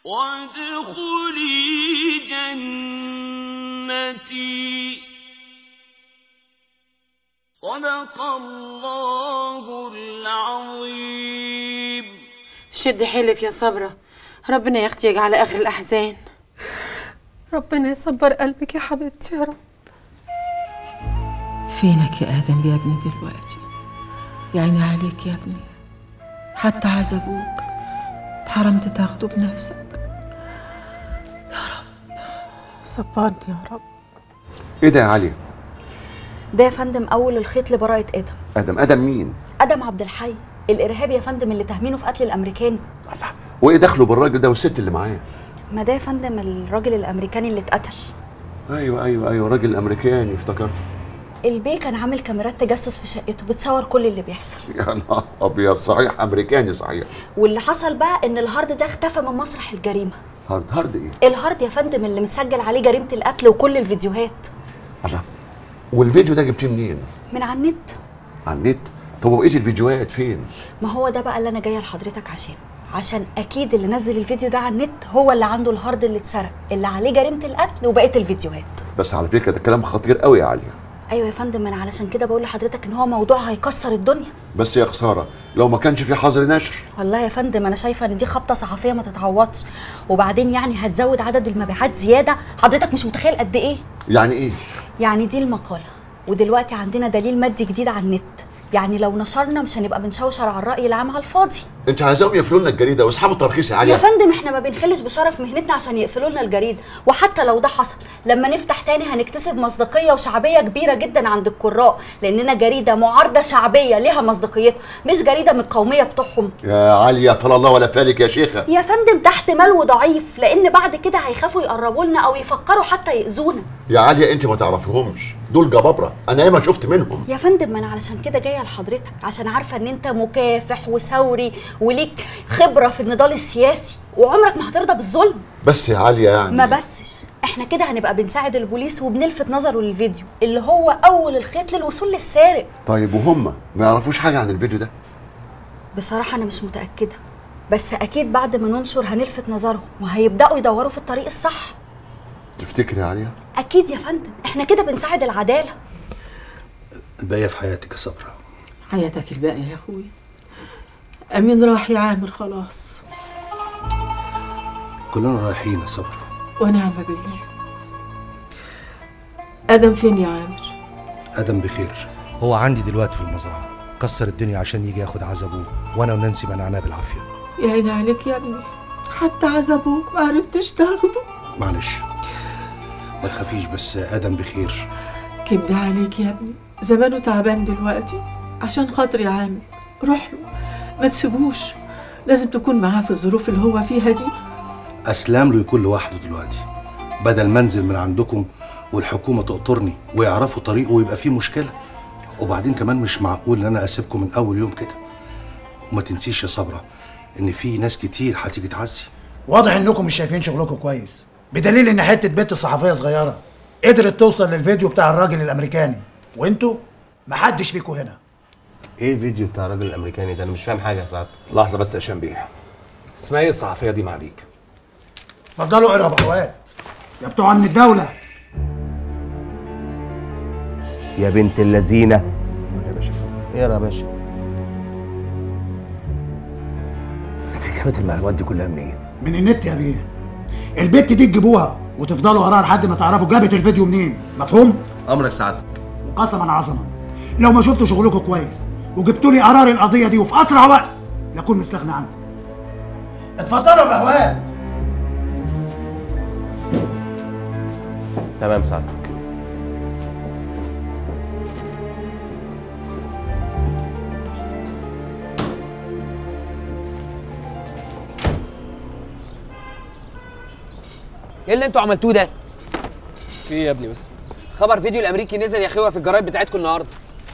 وادخلي جنتي صدق الله العظيم شد حيلك يا صبرة ربنا يختيك على آخر الأحزان ربنا يصبر قلبك يا حبيبتي يا رب فينك يا آدم يا ابني دلوقتي يا عيني عليك يا ابني حتى عذبوك اتحرمت تاخده بنفسك صبرني يا رب ايه ده يا عليا ده يا فندم اول الخيط لبراءه ادم ادم ادم مين ادم عبد الحي الارهابي يا فندم اللي تهمينه في قتل الامريكاني وايه دخله بالراجل ده والست اللي معاه ما ده يا فندم الراجل الامريكاني اللي اتقتل ايوه ايوه ايوه راجل امريكاني افتكرته البيه كان عامل كاميرات تجسس في شقته بتصور كل اللي بيحصل يا نهار ابيض صحيح امريكاني صحيح واللي حصل بقى ان الهارد ده اختفى من مسرح الجريمه هارد هارد ايه الهارد يا فندم اللي مسجل عليه جريمه القتل وكل الفيديوهات الله والفيديو ده جبتيه منين من على النت على النت طب وبقيه الفيديوهات فين ما هو ده بقى اللي انا جايه لحضرتك عشان عشان اكيد اللي نزل الفيديو ده على النت هو اللي عنده الهارد اللي اتسرق اللي عليه جريمه القتل وبقيه الفيديوهات بس على فكره ده كلام خطير قوي يا عليا ايوه يا فندم انا علشان كده بقول لحضرتك ان هو موضوع هيكسر الدنيا بس يا خساره لو ما كانش في حظر نشر والله يا فندم انا شايفه ان دي خبطه صحفيه ما تتعوضش وبعدين يعني هتزود عدد المبيعات زياده حضرتك مش متخيل قد ايه يعني ايه يعني دي المقاله ودلوقتي عندنا دليل مادي جديد على النت يعني لو نشرنا مش هنبقى بنشوشر على الراي العام على الفاضي انت عايزاهم يقفلوا لنا الجريده ويسحبوا الترخيص يا عليا يا فندم احنا ما بنخلش بشرف مهنتنا عشان يقفلوا لنا الجريده وحتى لو ده حصل لما نفتح تاني هنكتسب مصداقيه وشعبيه كبيره جدا عند القراء لاننا جريده معارضه شعبيه ليها مصداقيتها مش جريده من القوميه بتوعهم يا عليا فلا الله ولا فالك يا شيخه يا فندم تحت ملو ضعيف لان بعد كده هيخافوا يقربوا لنا او يفكروا حتى ياذونا يا عليا انت ما تعرفيهمش دول جبابره انا ياما شفت منهم يا فندم ما انا علشان كده جايه لحضرتك عشان عارفه ان انت مكافح وثوري وليك خبره في النضال السياسي وعمرك ما هترضى بالظلم بس يا عليا يعني ما بسش احنا كده هنبقى بنساعد البوليس وبنلفت نظره للفيديو اللي هو اول الخيط للوصول للسارق طيب وهم ما يعرفوش حاجه عن الفيديو ده بصراحه انا مش متاكده بس اكيد بعد ما ننشر هنلفت نظرهم وهيبداوا يدوروا في الطريق الصح تفتكري يا عليا اكيد يا فندم احنا كده بنساعد العداله الباقيه في حياتك يا صبرا حياتك الباقية يا أخوي أمين راح يا عامر خلاص كلنا رايحين يا صبرا ونعم بالله آدم فين يا عامر ادم بخير هو عندي دلوقتي في المزرعه كسر الدنيا عشان يجي ياخد عزبوه وانا ونانسي منعناه بالعافيه يا عيني عليك يا ابني حتى عذبوك ما عرفتش تاخده معلش ما تخافيش بس ادم بخير كبد عليك يا ابني زمانه تعبان دلوقتي عشان خاطر يا عامر روح له ما تسيبوش لازم تكون معاه في الظروف اللي هو فيها دي اسلم له يكون لوحده دلوقتي بدل ما انزل من عندكم والحكومه تقطرني ويعرفوا طريقه ويبقى فيه مشكله وبعدين كمان مش معقول ان انا اسيبكم من اول يوم كده وما تنسيش يا صبرا ان في ناس كتير هتيجي تعزي واضح انكم مش شايفين شغلكم كويس بدليل ان حته بنت صحفيه صغيره قدرت توصل للفيديو بتاع الراجل الامريكاني وانتوا محدش فيكم هنا ايه الفيديو بتاع الراجل الامريكاني ده انا مش فاهم حاجه يا سعادتك لحظة بس يا هشام بيه اسمها ايه الصحفية دي معاليك؟ اتفضلوا اقرا يا بخوات يا بتوع امن الدوله يا بنت اللذينه اقرا يا باشا انت جابت المعلومات دي كلها منين؟ من النت يا بيه البت دي تجيبوها وتفضلوا وراها لحد ما تعرفوا جابت الفيديو منين مفهوم امرك سعادتك وقسما عظما لو ما شفتوا شغلكم كويس وجبتوا لي قرار القضيه دي وفي اسرع وقت لاكون مستغني عنكم اتفضلوا يا بهوات تمام سعادتك ايه اللي انتوا عملتوه ده؟ في ايه يا ابني بس؟ خبر فيديو الامريكي نزل يا اخويا في الجرايد بتاعتكم النهارده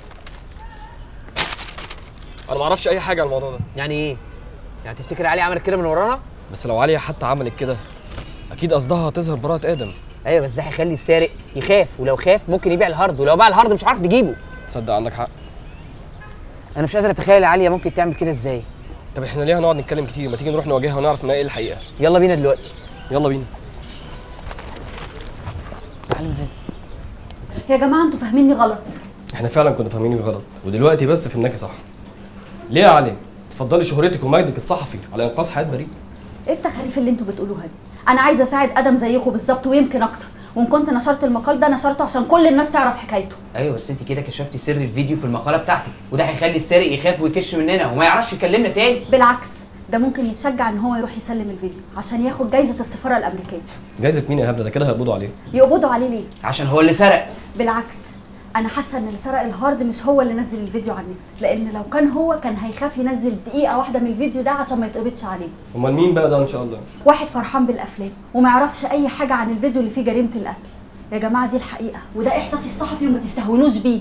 انا ما اعرفش اي حاجه عن الموضوع ده يعني ايه؟ يعني تفتكر علي عملت كده من ورانا؟ بس لو عليا حتى عملت كده اكيد قصدها هتظهر براءة ادم ايوه بس ده هيخلي السارق يخاف ولو خاف ممكن يبيع الهارد ولو باع الهارد مش عارف نجيبه تصدق عندك حق انا مش قادر اتخيل عليا ممكن تعمل كده ازاي طب احنا ليه هنقعد نتكلم كتير ما تيجي نروح نواجهها ونعرف منها ايه الحقيقه يلا بينا دلوقتي يلا بينا يا جماعه انتوا فاهميني غلط احنا فعلا كنا فاهمينك غلط ودلوقتي بس فهمناكي صح ليه يا علي تفضلي شهرتك ومجدك الصحفي على انقاذ حياه بريء ايه التخاريف اللي انتوا بتقولوها دي انا عايزه اساعد ادم زيكم بالظبط ويمكن اكتر وان كنت نشرت المقال ده نشرته عشان كل الناس تعرف حكايته ايوه بس انت كده كشفتي سر الفيديو في المقاله بتاعتك وده هيخلي السارق يخاف ويكش مننا وما يعرفش يكلمنا تاني بالعكس ده ممكن يتشجع ان هو يروح يسلم الفيديو عشان ياخد جايزه السفاره الامريكيه جايزه مين يا هبله ده كده هيقبضوا عليه يقبضوا عليه ليه عشان هو اللي سرق بالعكس انا حاسه ان اللي سرق الهارد مش هو اللي نزل الفيديو على النت لان لو كان هو كان هيخاف ينزل دقيقه واحده من الفيديو ده عشان ما يتقبضش عليه امال مين بقى ده ان شاء الله واحد فرحان بالافلام وما يعرفش اي حاجه عن الفيديو اللي فيه جريمه القتل يا جماعه دي الحقيقه وده احساسي الصحفي وما تستهونوش بيه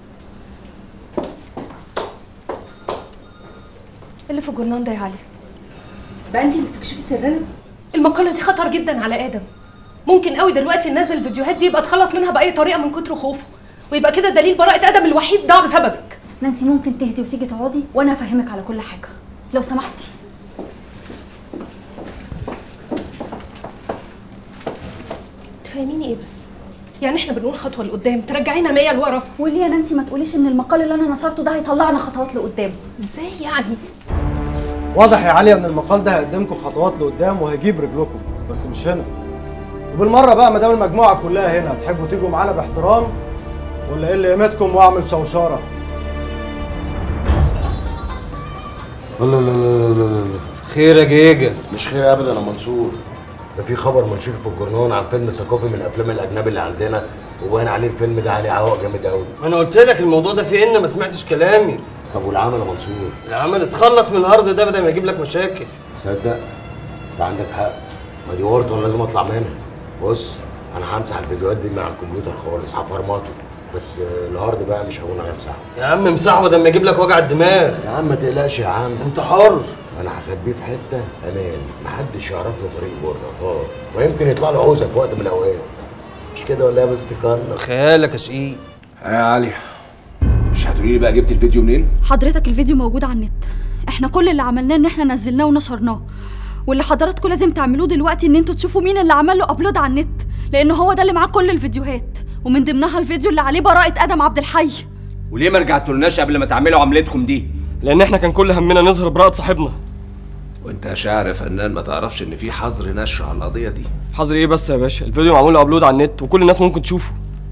اللي في الجرنان ده يا علي بقى انت اللي تكشفي سرنا المقاله دي خطر جدا على ادم ممكن قوي دلوقتي ننزل الفيديوهات دي يبقى اتخلص منها باي طريقه من كتر خوفه ويبقى كده دليل براءه ادم الوحيد ضاع بسببك نانسي ممكن تهدي وتيجي تقعدي وانا افهمك على كل حاجه لو سمحتي تفهميني ايه بس يعني احنا بنقول خطوه لقدام ترجعينا 100 لورا وليه يا نانسي ما تقوليش ان المقال اللي انا نشرته ده هيطلعنا خطوات لقدام ازاي يعني واضح يا علي ان المقال ده هيقدمكم خطوات لقدام وهيجيب رجلكم بس مش هنا وبالمره بقى ما دام المجموعه كلها هنا تحبوا تيجوا معانا باحترام ولا ايه اللي قيمتكم واعمل شوشره لا لا لا لا لا لا خير يا جيجا مش خير ابدا يا منصور ده في خبر منشور في الجرنان عن فيلم ثقافي من الافلام الاجنبي اللي عندنا وباين عليه الفيلم ده عليه عوق جامد قوي انا قلت لك الموضوع ده في ان ما سمعتش كلامي طب والعمل يا منصور العمل اتخلص من الارض ده بدل ما يجيب لك مشاكل صدق انت عندك حق ما دي ورطه وانا لازم اطلع منها بص انا همسح الفيديوهات دي من على الكمبيوتر خالص هفرمطه بس آه، الهارد بقى مش هقول انا امسحه يا عم مسحه بدل ما يجيب لك وجع الدماغ يا عم ما تقلقش يا عم انت حر انا هخبيه في حته امان محدش يعرف له طريق بره اه ويمكن يطلع له عوزه في وقت من الاوقات مش كده ولا ايه يا مستر كارلوس خيالك يا شقيق يا علي مش هتقولي لي بقى جبت الفيديو منين؟ حضرتك الفيديو موجود على النت احنا كل اللي عملناه ان احنا نزلناه ونشرناه واللي حضراتكم لازم تعملوه دلوقتي ان انتوا تشوفوا مين اللي عمل له ابلود على النت لان هو ده اللي معاه كل الفيديوهات ومن ضمنها الفيديو اللي عليه براءة ادم عبد الحي وليه ما رجعتولناش قبل ما تعملوا عملتكم دي لان احنا كان كل همنا نظهر براءة صاحبنا وانت يا شاعر يا فنان ما تعرفش ان في حظر نشر على القضيه دي حظر ايه بس يا باشا الفيديو معمول له ابلود على النت وكل الناس ممكن تشوفه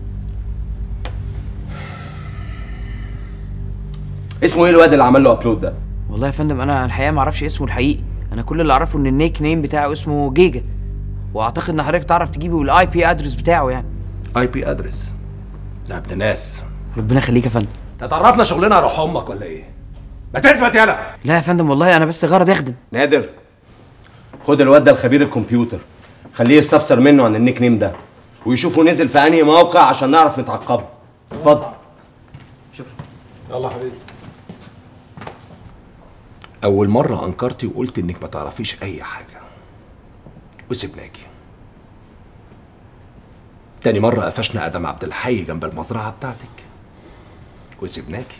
اسمه ايه الواد اللي عمل له ابلود ده والله يا فندم انا الحقيقه ما اعرفش اسمه الحقيقي انا كل اللي اعرفه ان النيك نيم بتاعه اسمه جيجا واعتقد ان حضرتك تعرف تجيبه الاي بي ادرس بتاعه يعني اي بي ادرس ده ابن ناس ربنا يخليك يا فندم تتعرفنا شغلنا روح امك ولا ايه؟ ما تثبت يلا لا يا فندم والله انا بس غرض اخدم نادر خد الواد ده الخبير الكمبيوتر خليه يستفسر منه عن النيك نيم ده ويشوفه نزل في انهي موقع عشان نعرف نتعقبه اتفضل يلا حبيبي أول مرة أنكرتي وقلت إنك ما تعرفيش أي حاجة وسبناكي تاني مرة قفشنا آدم عبد الحي جنب المزرعة بتاعتك وسبناكي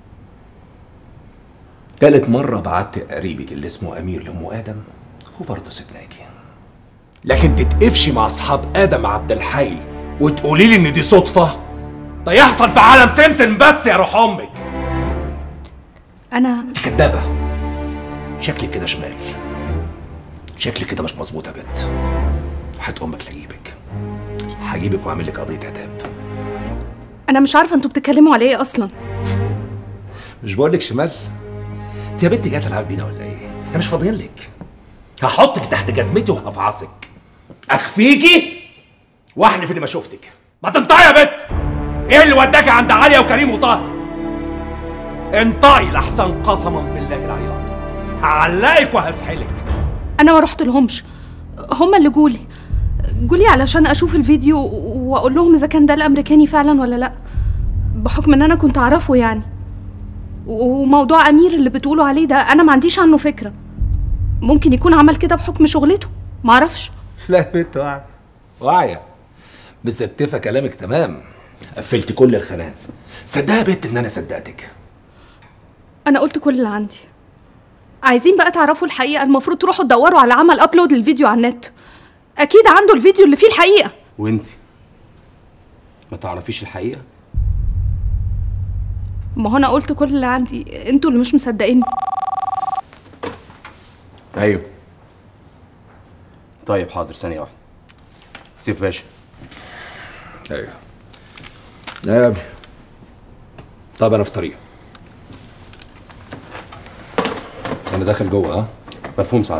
تالت مرة بعت قريبك اللي اسمه أمير لأم آدم وبرضه سبناكي لكن تتقفشي مع أصحاب آدم عبد الحي وتقولي لي إن دي صدفة ده يحصل في عالم سمسم بس يا روح أمك انا انت كدابة شكلك كده شمال شكلك كده مش مظبوط يا بت هات امك لاجيبك هجيبك واعمل لك قضيه عتاب انا مش عارفه انتوا بتتكلموا على ايه اصلا مش بقول لك شمال انت يا بنت جايه تلعب بينا ولا ايه احنا مش فاضيين لك هحطك تحت جزمتي وهفعصك اخفيكي واحنف اني ما شفتك ما تنطقي يا بت ايه اللي وداكي عند عليا وكريم وطاهر انطقي لحسن قسما بالله العلي العظيم هعلقك وهسحلك انا ما رحت لهمش هما اللي جولي جولي علشان اشوف الفيديو واقول لهم اذا كان ده الامريكاني فعلا ولا لا بحكم ان انا كنت اعرفه يعني وموضوع امير اللي بتقولوا عليه ده انا ما عنديش عنه فكره ممكن يكون عمل كده بحكم شغلته معرفش لا يا بنت واعية واعية مستفة كلامك تمام قفلت كل الخانات صدقها يا بنت ان انا صدقتك انا قلت كل اللي عندي عايزين بقى تعرفوا الحقيقه المفروض تروحوا تدوروا على عمل ابلود للفيديو على النت اكيد عنده الفيديو اللي فيه الحقيقه وانت ما تعرفيش الحقيقه ما هو انا قلت كل اللي عندي انتوا اللي مش مصدقيني ايوه طيب حاضر ثانيه واحده سيف باشا ايوه لا يا ابني طب انا في طريق انا داخل جوه ها مفهوم سعادتك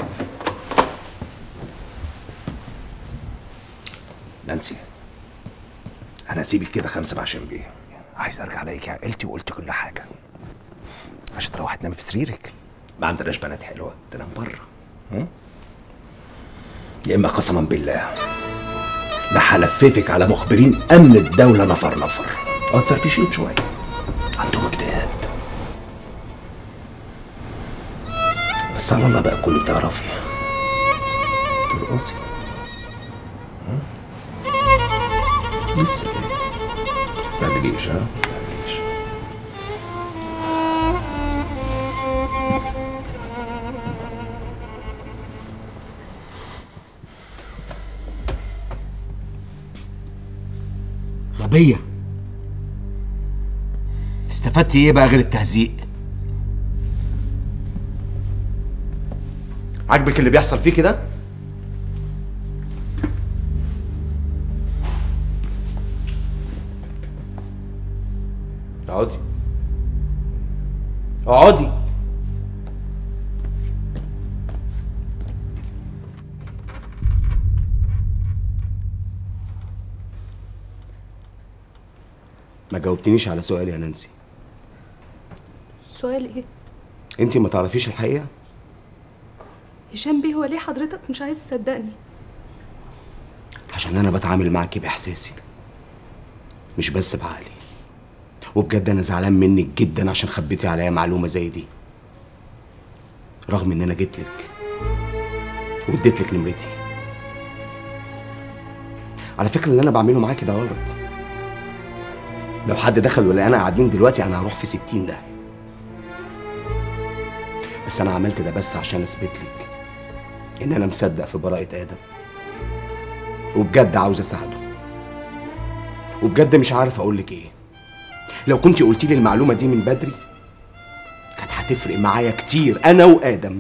نانسي انا هسيبك كده خمسه مع شمبيه عايز ارجع الاقيك عقلتي وقلت كل حاجه عشان تروح تنام في سريرك ما عندناش بنات حلوه تنام بره ها؟ يا اما قسما بالله لا هلففك على مخبرين امن الدوله نفر نفر او تفرفشيهم شويه عندهم اكتئاب بس على الله بقى كل بتعرفي ترقصي ها؟ لسه مستعجليش ها مستعجليش غبية استفدتي ايه بقى غير التهزيق عاجبك اللي بيحصل فيه كده اقعدي اقعدي ما جاوبتنيش على سؤالي يا نانسي سؤال ايه انت ما تعرفيش الحقيقه هشام بيه هو ليه حضرتك مش عايز تصدقني عشان انا بتعامل معاكي باحساسي مش بس بعقلي وبجد انا زعلان منك جدا عشان خبيتي عليا معلومه زي دي رغم ان انا جيت لك واديت لك نمرتي على فكره اللي انا بعمله معاكي ده غلط لو حد دخل ولا انا قاعدين دلوقتي انا هروح في ستين ده بس انا عملت ده بس عشان اثبت لك ان انا مصدق في براءة ادم وبجد عاوز اساعده وبجد مش عارف اقول لك ايه لو كنت قلت لي المعلومه دي من بدري كانت هتفرق معايا كتير انا وادم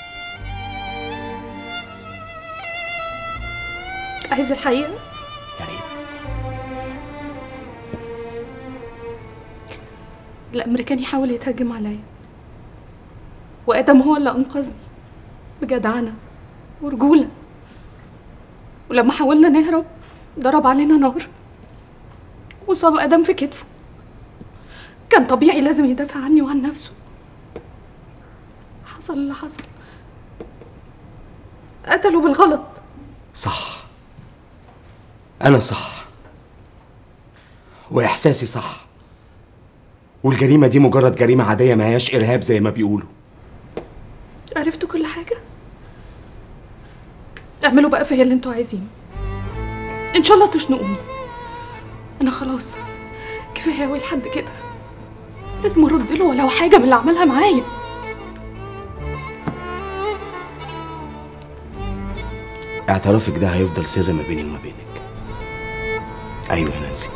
عايز الحقيقه يا ريت الامريكاني حاول يتهجم عليا وادم هو اللي انقذني بجدعنه ورجوله ولما حاولنا نهرب ضرب علينا نار وصاب ادم في كتفه كان طبيعي لازم يدافع عني وعن نفسه حصل اللي حصل قتله بالغلط صح انا صح واحساسي صح والجريمه دي مجرد جريمه عاديه ما هياش ارهاب زي ما بيقولوا عرفتوا كل حاجة اعملوا بقى فيا اللي انتوا عايزينه ان شاء الله تشنقوني انا خلاص كفايه قوي لحد كده لازم ارد له ولو حاجه من اللي عملها معايا اعترافك ده هيفضل سر ما بيني وما بينك ايوه يا نانسي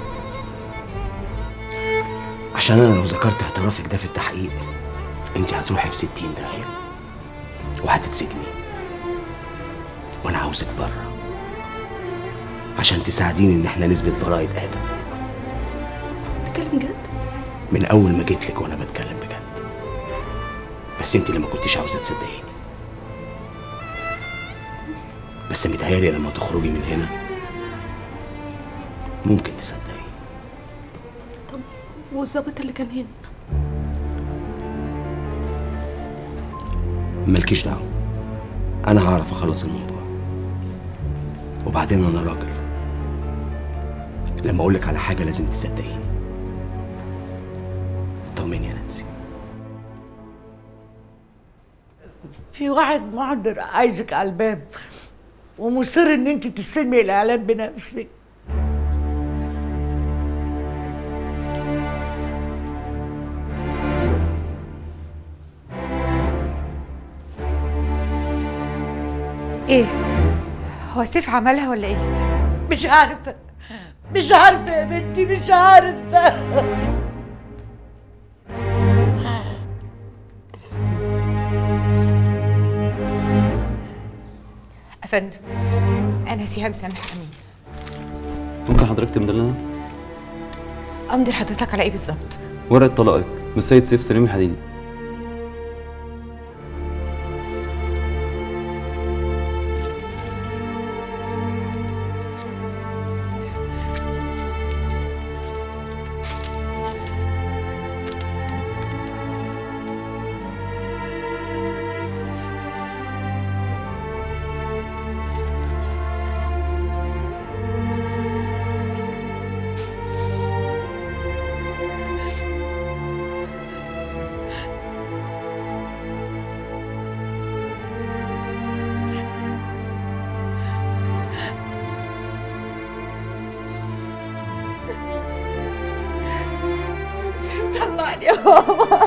عشان انا لو ذكرت اعترافك ده في التحقيق انت هتروحي في ستين داهية وهتتسجني وانا عاوزك بره عشان تساعديني ان احنا نثبت براءة ادم تتكلم جد من اول ما جيت لك وانا بتكلم بجد بس انت اللي ما كنتيش عاوزه تصدقيني بس متهيألي لما تخرجي من هنا ممكن تصدقي والظابط اللي كان هنا مالكيش دعوه انا هعرف اخلص الموضوع وبعدين انا راجل لما اقولك على حاجه لازم تصدقيني طمني يا نانسي في واحد محضر عايزك على الباب ومصر ان انت تستلمي الاعلان بنفسك ايه هو سيف عملها ولا ايه مش عارفه مش عارفه يا بنتي مش عارفه افندم انا سهام سامح امين ممكن حضرتك تمضي لنا امضي لحضرتك على ايه بالظبط ورقة طلاقك من السيد سيف سليم الحديدي سيف طلعني يا ماما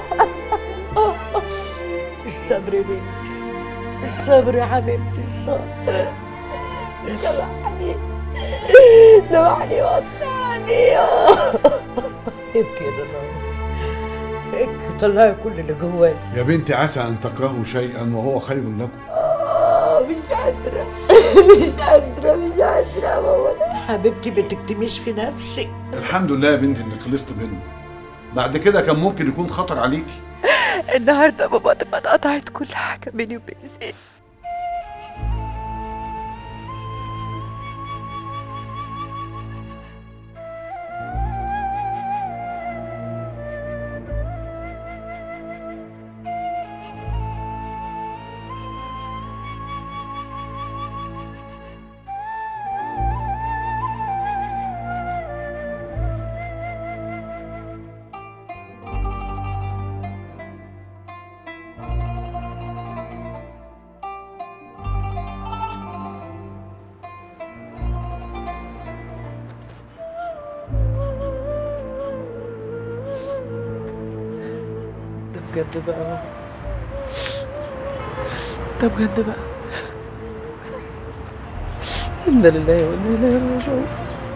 الصبر يا بنتي الصبر يا حبيبتي الصبر دمعني دمعني وقطعني ابكي يا ماما ابكي طلعي كل اللي جواك يا بنتي عسى ان تكرهوا شيئا وهو خير لكم آه، مش قادرة مش قادرة مش قادرة يا ماما حبيبتي ما تكتميش في نفسك الحمد لله يا بنتي انك خلصت منه بعد كده كان ممكن يكون خطر عليكي النهارده بابا تبقى اتقطعت كل حاجة بيني وبين زين ده بجد بقى ده بجد بقى إنا لله وإنا إليه راجعون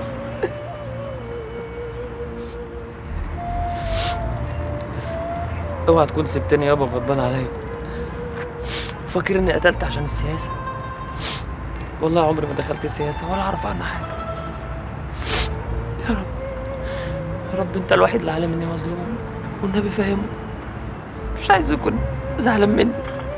اوعى تكون سبتني يابا غضبان عليا فاكر اني قتلت عشان السياسة والله عمري ما دخلت السياسة ولا اعرف عنها حاجة يا رب يا رب انت الوحيد اللي عالم اني مظلوم والنبي فاهمه مش عايزه يكون زعلان مني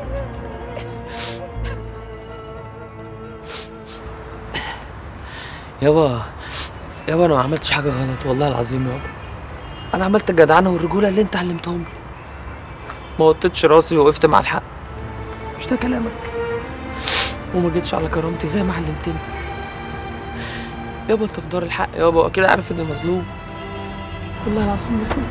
يابا يابا انا ما عملتش حاجه غلط والله العظيم يابا انا عملت الجدعنه والرجوله اللي انت علمتهم لي ما وطيتش راسي ووقفت مع الحق مش ده كلامك وما جيتش على كرامتي زي ما علمتني يابا انت في دار الحق يابا واكيد عارف اني مظلوم والله العظيم مظلوم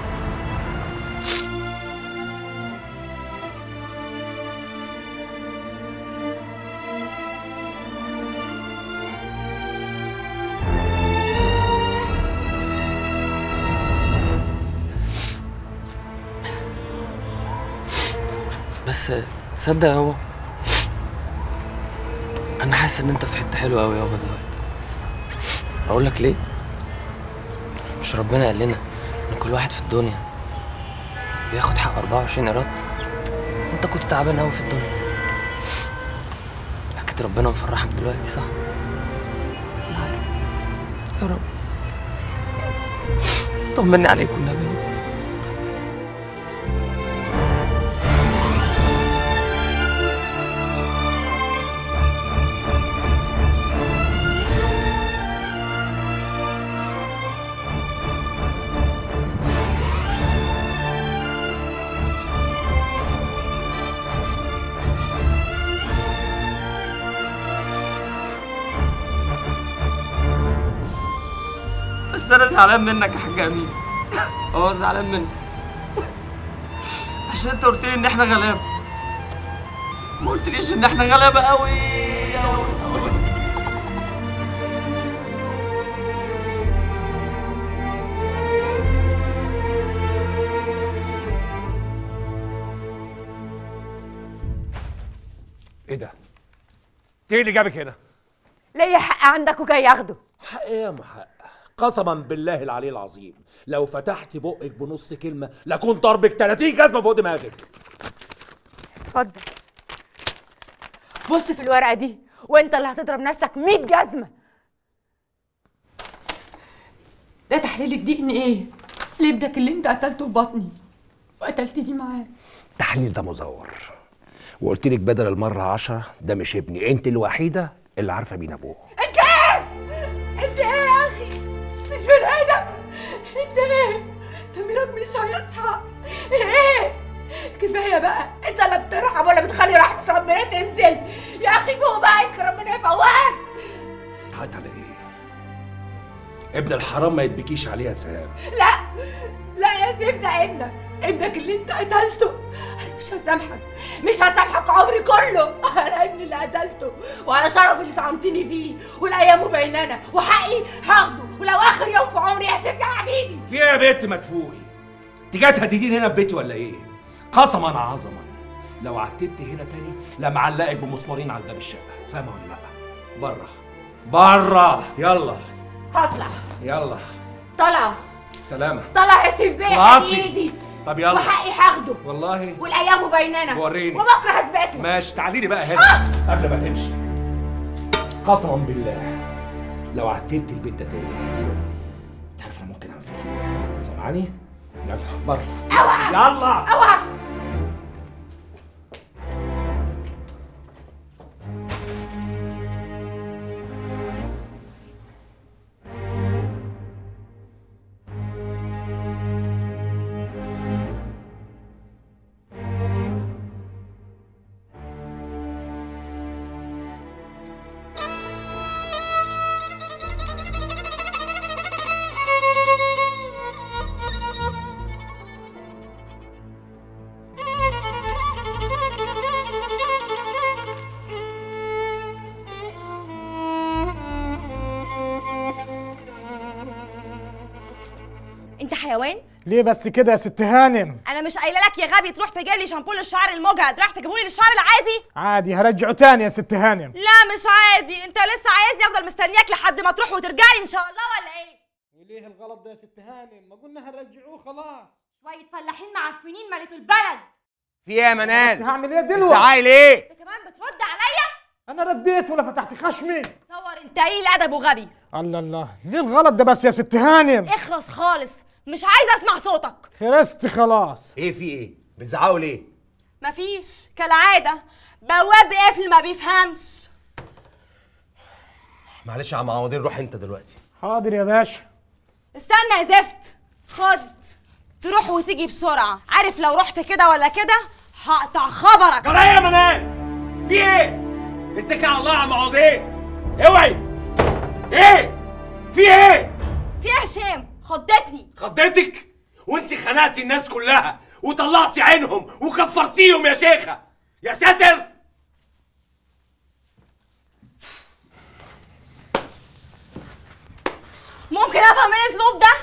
بس تصدق يابا انا حاسس ان انت في حته حلوه قوي يابا دلوقتي اقول لك ليه مش ربنا قال لنا ان كل واحد في الدنيا بياخد حق 24 قيراط انت كنت تعبان قوي في الدنيا اكيد ربنا مفرحك دلوقتي صح يا رب طمني عليك والنبي يابا. بس انا زعلان منك يا حاج امين اه زعلان منك عشان انت قلت لي ان احنا غلابه ما قلتليش ان احنا غلابه قوي قوي ايه ده؟ ايه اللي جابك هنا ليا حق عندك وجاي اخده حق ايه يا محق قسما بالله العلي العظيم لو فتحت بقك بنص كلمه لكون ضربك 30 جزمه فوق دماغك اتفضل بص في الورقه دي وانت اللي هتضرب نفسك 100 جزمه ده تحليل الدي ان ايه لابنك اللي انت قتلته في بطني وقتلتني معاه التحليل ده مزور وقلت لك بدل المره عشرة ده مش ابني انت الوحيده اللي عارفه مين ابوه انت ايه انت ايه يا اخي مش بني ادم انت ايه ضميرك مش هيصحى ايه كفايه بقى انت لا بترحم ولا بتخلي رحمه ربنا تنزل يا اخي فوق بقى يمكن ربنا يفوقك تعيط على ايه ابن الحرام ما يتبكيش عليه يا سهام لا لا يا سيف ده ابنك ابنك اللي انت قتلته انا مش هسامحك مش هسامحك عمري كله انا ابني اللي قتلته وعلى شرف اللي طعنتني فيه والايام بيننا وحقي هاخده ولو اخر يوم في عمري يا سيف يا حديدي في ايه يا بنت مدفوقي انت جايه تهدديني هنا في بيتي ولا ايه قسما عظما لو عتبت هنا تاني لا معلقك بمسمارين على باب الشقه فاهمه ولا لا بره بره يلا هطلع يلا طلع سلامه طلع يا سيف بيه خلاصي. حديدي طب يلا وحقي هاخده والله والايام بيننا وريني. وبكره هثبت لك ماشي تعالي لي بقى هنا قبل ما تمشي قسما بالله لو عتبت البيت ده تاني انت عارف انا ممكن اعمل فيك ايه سامعاني يلا بره اوعى يلا اوعى انت حيوان ليه بس كده يا ست هانم انا مش قايله لك يا غبي تروح تجيب لي شامبو للشعر المجهد راح تجيبه لي للشعر العادي عادي هرجعه تاني يا ست هانم لا مش عادي انت لسه عايزني افضل مستنياك لحد ما تروح وترجع لي ان شاء الله ولا ايه وليه الغلط ده يا ست هانم ما قلنا هنرجعوه خلاص شويه فلاحين معفنين مليتوا البلد في ايه يا منال بس هعمل ايه دلوقتي زعايل ايه انت كمان بترد عليا انا رديت ولا فتحت خشمي تصور انت قليل ادب وغبي الله الله ليه الغلط ده بس يا ست هانم اخرس خالص مش عايزه اسمع صوتك خرست خلاص ايه في ايه بتزعقوا ليه مفيش كالعاده بواب قافل ما بيفهمش معلش يا عم عوضين روح انت دلوقتي حاضر يا باشا استنى يا زفت خد تروح وتيجي بسرعه عارف لو رحت كده ولا كده هقطع خبرك جرايه يا منال في ايه اتكل على الله يا عم عوضين اوعي ايه في ايه في ايه يا هشام خضتني خضتك وانت خنقتي الناس كلها وطلعتي عينهم وكفرتيهم يا شيخه يا ساتر ممكن افهم ايه الاسلوب ده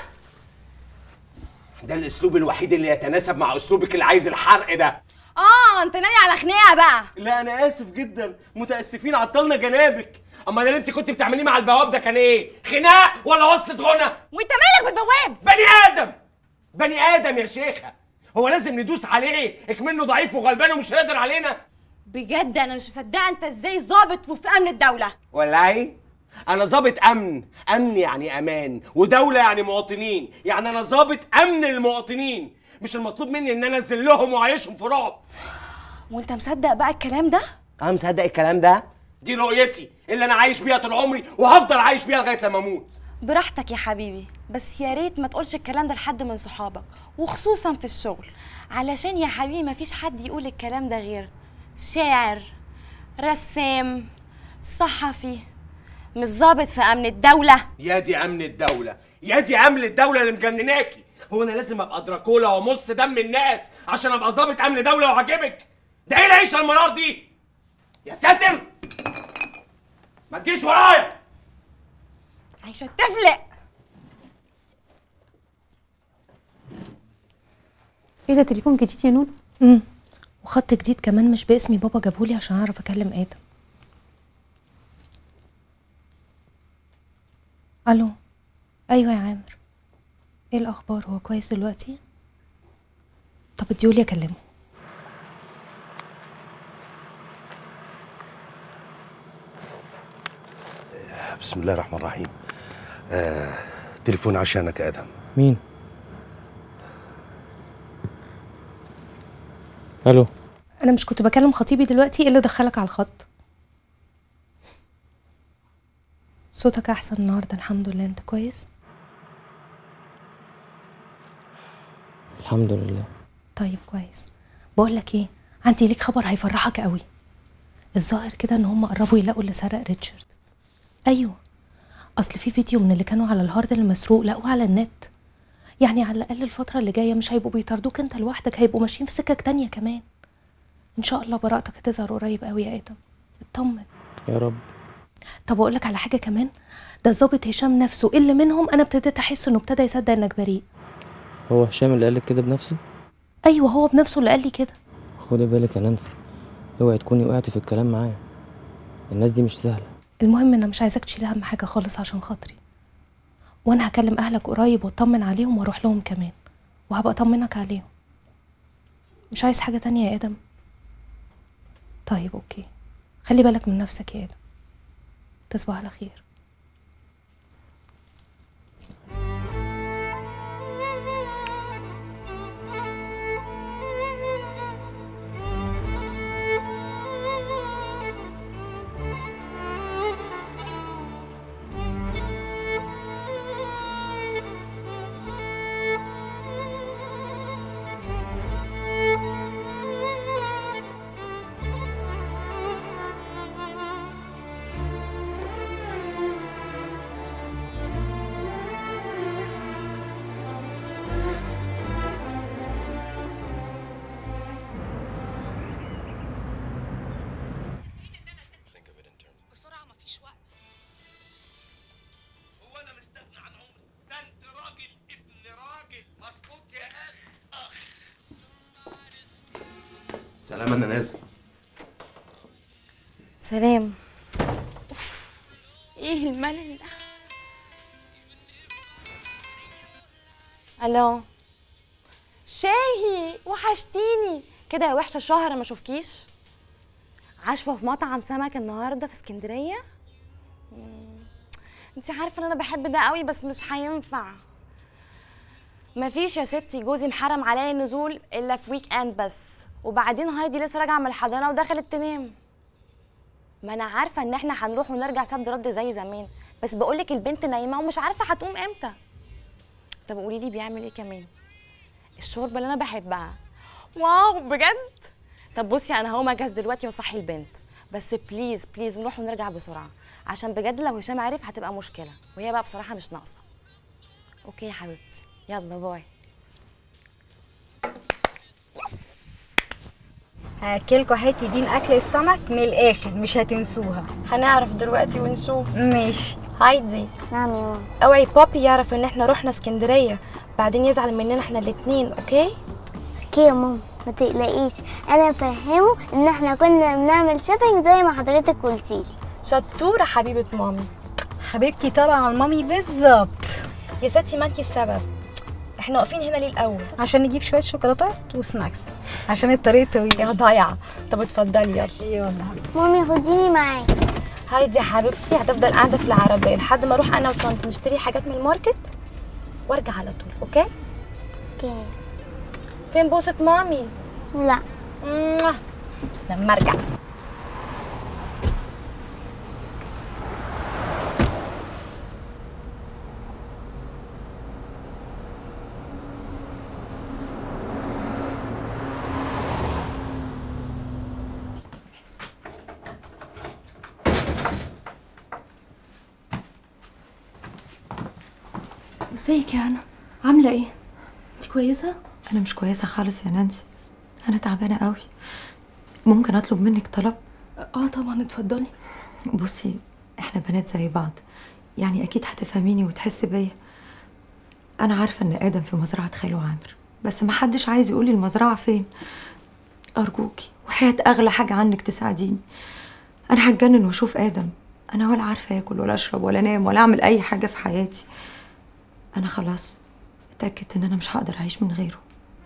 ده الاسلوب الوحيد اللي يتناسب مع اسلوبك اللي عايز الحرق ده اه انت ناوي على خناقه بقى لا انا اسف جدا متاسفين عطلنا جنابك اما اللي انت كنت بتعمليه مع البواب ده كان ايه خناق ولا وصلة غنى وانت مالك بالبواب بني ادم بني ادم يا شيخه هو لازم ندوس عليه اكمنه ضعيف وغلبان ومش هيقدر علينا بجد انا مش مصدقه انت ازاي ظابط وفي امن الدوله والله انا ظابط امن امن يعني امان ودوله يعني مواطنين يعني انا ظابط امن للمواطنين مش المطلوب مني ان انا انزل لهم واعيشهم في رعب وانت مصدق بقى الكلام ده انا مصدق الكلام ده دي رؤيتي اللي انا عايش بيها طول عمري وهفضل عايش بيها لغايه لما اموت براحتك يا حبيبي بس يا ريت ما تقولش الكلام ده لحد من صحابك وخصوصا في الشغل علشان يا حبيبي مفيش حد يقول الكلام ده غير شاعر رسام صحفي مش ظابط في امن الدوله يا دي امن الدوله يا دي امن الدوله اللي مجنناكي هو انا لازم ابقى دراكولا وامص دم الناس عشان ابقى ظابط امن دوله وعاجبك ده ايه العيشه المنار دي يا ساتر ما تجيش ورايا عايشه تفلق ايه ده تليفون جديد يا نونو امم وخط جديد كمان مش باسمي بابا جابهولي عشان اعرف اكلم ادم الو ايوه يا عامر ايه الاخبار هو كويس دلوقتي طب اديولي اكلمه بسم الله الرحمن الرحيم آه تليفون عشانك يا ادم مين الو انا مش كنت بكلم خطيبي دلوقتي ايه اللي دخلك على الخط صوتك احسن النهارده الحمد لله انت كويس الحمد لله طيب كويس بقول لك ايه عندي ليك خبر هيفرحك قوي الظاهر كده ان هم قربوا يلاقوا اللي سرق ريتشارد ايوه اصل في فيديو من اللي كانوا على الهارد المسروق لقوه على النت يعني على الاقل الفتره اللي جايه مش هيبقوا بيطاردوك انت لوحدك هيبقوا ماشيين في سكك تانية كمان ان شاء الله براءتك هتظهر قريب قوي يا ادم اطمن يا رب طب اقول لك على حاجه كمان ده الظابط هشام نفسه اللي منهم انا ابتديت احس انه ابتدى يصدق انك بريء هو هشام اللي قالك كده بنفسه ايوه هو بنفسه اللي قال لي كده خدي بالك يا نانسي اوعي تكوني وقعتي في الكلام معاه الناس دي مش سهله المهم انا مش عايزاك تشيل هم حاجه خالص عشان خاطري وانا هكلم اهلك قريب واطمن عليهم واروح لهم كمان وهبقى اطمنك عليهم مش عايز حاجه تانية يا ادم طيب اوكي خلي بالك من نفسك يا ادم تصبح على خير بسرعة مفيش وقت سلام انا نازل سلام ايه الملل ده الو شاهي وحشتيني كده يا وحشه شهر ما اشوفكيش عاشفه في مطعم سمك النهارده في اسكندريه انت عارفه ان انا بحب ده قوي بس مش هينفع مفيش يا ستي جوزي محرم عليا النزول الا في ويك اند بس وبعدين هايدي لسه راجعه من الحضانه ودخلت تنام ما انا عارفه ان احنا هنروح ونرجع سد رد زي زمان بس بقولك البنت نايمه ومش عارفه هتقوم امتى طب قولي لي بيعمل ايه كمان الشوربه اللي انا بحبها واو بجد طب بصي انا هقوم اجهز دلوقتي واصحي البنت بس بليز بليز نروح ونرجع بسرعه عشان بجد لو هشام عرف هتبقى مشكله وهي بقى بصراحه مش ناقصه اوكي يا حبيبتي يلا باي هاكلكوا حته دين اكل السمك من الاخر مش هتنسوها هنعرف دلوقتي ونشوف ماشي هايدي نعم يا ماما اوعي بابي يعرف ان احنا رحنا اسكندريه بعدين يزعل مننا احنا الاتنين اوكي اوكي يا ماما ما تقلقيش انا فهمه ان احنا كنا بنعمل شوبينج زي ما حضرتك قلتيلي شطوره حبيبه مامي حبيبتي طبعا مامي بالظبط يا ستي ما انتي السبب احنا واقفين هنا ليه الاول عشان نجيب شويه شوكولاتات وسناكس عشان الطريق طويل يا ضايعه طب اتفضلي يلا يلا مامي خديني معاكي هايدي يا حبيبتي هتفضل قاعده في العربيه لحد ما اروح انا وطنط نشتري حاجات من الماركت وارجع على طول اوكي اوكي فين بوسه مامي لا موah. لما ارجع ازيك يا هنا عامله ايه انت كويسه انا مش كويسه خالص يا نانسي انا تعبانه قوي ممكن اطلب منك طلب اه طبعا اتفضلي بصي احنا بنات زي بعض يعني اكيد هتفهميني وتحسي بيا انا عارفه ان ادم في مزرعه خاله عامر بس ما حدش عايز يقولي المزرعه فين ارجوكي وحياه اغلى حاجه عنك تساعديني انا هتجنن واشوف ادم انا ولا عارفه اكل ولا اشرب ولا انام ولا اعمل اي حاجه في حياتي انا خلاص اتاكدت ان انا مش هقدر اعيش من غيره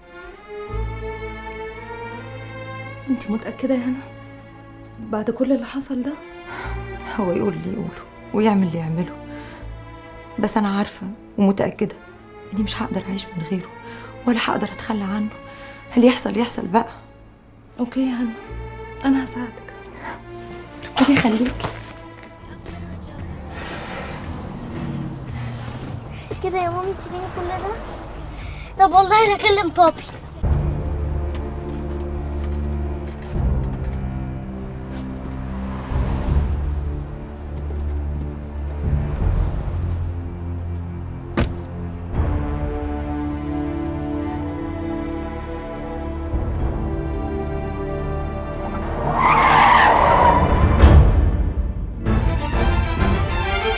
انت متأكدة يا هنا بعد كل اللي حصل ده هو يقول اللي يقوله ويعمل اللي يعمله بس انا عارفه ومتاكده اني مش هقدر اعيش من غيره ولا هقدر اتخلى عنه اللي يحصل يحصل بقى اوكي يا هنا انا هساعدك ربنا يخليك كده يا مامي تسيبيني كل ده طب والله انا اكلم بابي